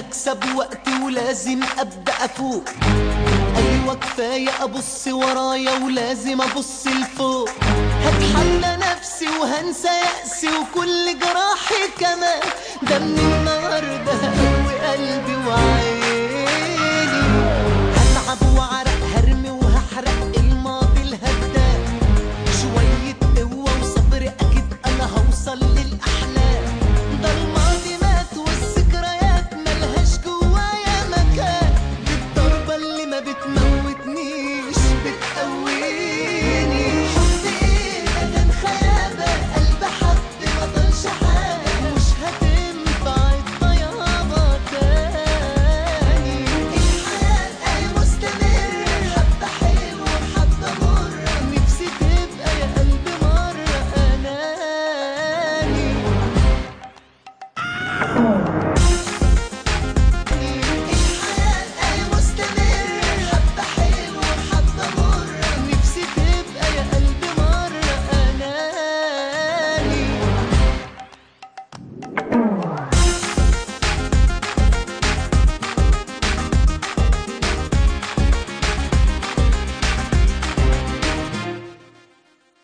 هكسب وقت ولازم ابدا افوق ايوه كفايه ابص ورايا ولازم ابص لفوق هتحلى نفسي وهنسى يأسي وكل جراحي كمان ده من